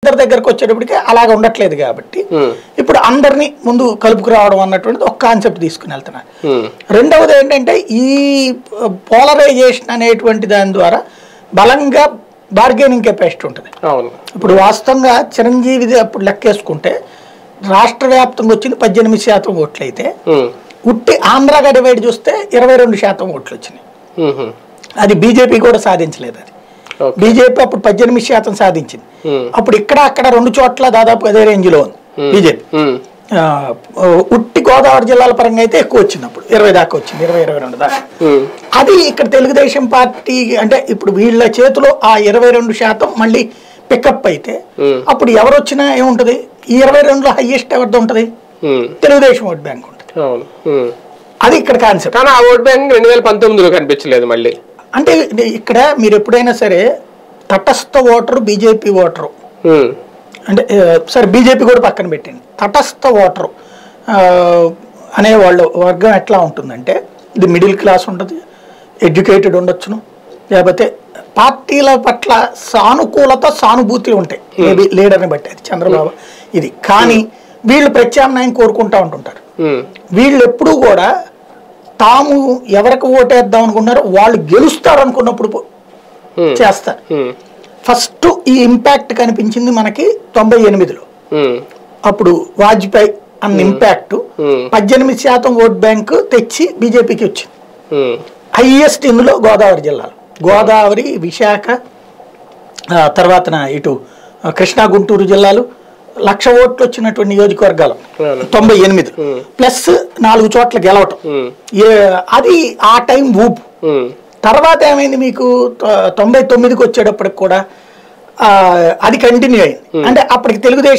అందరి దగ్గరకు వచ్చేటప్పటికి అలాగ ఉండట్లేదు కాబట్టి ఉమ్, ఇప్పుడు అందరినీ ముందు కలుపుకు రావడం అన్నటువంటిది ఒక కాన్సెప్ట్ తీసుకుని వెళ్తున్నారు ఉమ్, రెండవది ఏంటంటే ఈ పోలరైజేషన్ అనేటువంటి దాని ద్వారా బలంగా బార్గెనింగ్ కెపాసిటీ ఉంటుంది అవును ఇప్పుడు వాస్తవంగా చిరంజీవిది అప్పుడు లెక్కేసుకుంటే రాష్ట్ర వ్యాప్తంగా వచ్చింది పద్దెనిమిది శాతం ఓట్లు అయితే ఉమ్, ఉట్టి ఆంధ్రాగా డివైడ్ చూస్తే ఇరవై రెండు శాతం ఓట్లు వచ్చినాయి ఉమ్, అది బీజేపీ కూడా సాధించలేదు అది ఓకే బీజేపీ అప్పుడు పద్దెనిమిది శాతం సాధించింది ఉమ్, అప్పుడు ఇక్కడ అక్కడ రెండు చోట్ల దాదాపు అదే రేంజ్లో ఉంది బీజేపీ ఉమ్, ఆ, ఉట్టి గోదావరి జిల్లాల పరంగా అయితే ఎక్కువ వచ్చింది అప్పుడు ఇరవై దాకా వచ్చింది ఇరవై ఇరవై రెండు దాకా ఉమ్, అది ఇక్కడ తెలుగుదేశం పార్టీ అంటే ఇప్పుడు వీళ్ళ చేతిలో ఆ ఇరవై రెండు శాతం మళ్ళీ పికప్ అయితే ఉమ్, అప్పుడు ఎవరు వచ్చినా ఏముంటది ఈ ఇరవై రెండులో హైయెస్ట్ ఎవరిది ఉంటుంది ఉమ్, తెలుగుదేశం ఓట్ బ్యాంక్ ఉంటుంది అవును ఉమ్. అది ఇక్కడ కాన్సెప్ట్ కానీ ఆ ఓట్ బ్యాంక్ రెండు వేల పంతొమ్మిదిలో కనిపించలేదు మళ్ళీ అంటే ఇక్కడ మీరు ఎప్పుడైనా సరే తటస్థ ఓటరు బీజేపీ ఓటరు ఉమ్, అంటే ఆ, సరే బీజేపీ కూడా పక్కన పెట్టండి తటస్థ ఓటరు ఆ, అనేవాళ్ళు వర్గం ఎట్లా ఉంటుందంటే ఇది మిడిల్ క్లాస్ ఉంటుంది ఎడ్యుకేటెడ్ ఉండొచ్చును లేకపోతే పార్టీల పట్ల సానుకూలత సానుభూతి ఉంటాయి మేబీ లీడర్ని బట్టి అది చంద్రబాబు ఇది కానీ వీళ్ళు ప్రత్యామ్నాయం కోరుకుంటా ఉంటుంటారు ఉమ్, వీళ్ళు ఎప్పుడూ కూడా తాము ఎవరికి ఓటేద్దాం అనుకున్నారో వాళ్ళు గెలుస్తారు అనుకున్నప్పుడు పో- ఉమ్, చేస్తారు ఉమ్, ఫస్ట్ ఈ ఇంపాక్ట్ కనిపించింది మనకి తొంభై ఎనిమిదిలో ఉమ్, అప్పుడు వాజ్పేయి అన్న ఇంపాక్ట్ ఉమ్, పద్దెనిమిది శాతం ఓట్ బ్యాంక్ తెచ్చి బీజేపీకి వచ్చింది ఉమ్, హైయెస్ట్ ఇందులో గోదావరి జిల్లాలో గోదావరి విశాఖ ఆ, తర్వాతన ఇటు ఆ, కృష్ణా గుంటూరు జిల్లాలు లక్ష ఓట్లు వచ్చినటువంటి నియోజకవర్గాలు అవును. తొంభై ఎనిమిది ఉమ్. ప్లస్ నాలుగు చోట్ల గెలవటం ఉమ్, ఏ- అది ఆ టైం ఊపు ఉమ్, తర్వాత ఏమైంది మీకు తొ- తొంభై తొమ్మిదికి వచ్చేటప్పటికి కూడా ఆ, అది కంటిన్యూ అయింది అంటే అప్పటికి తెలుగుదేశం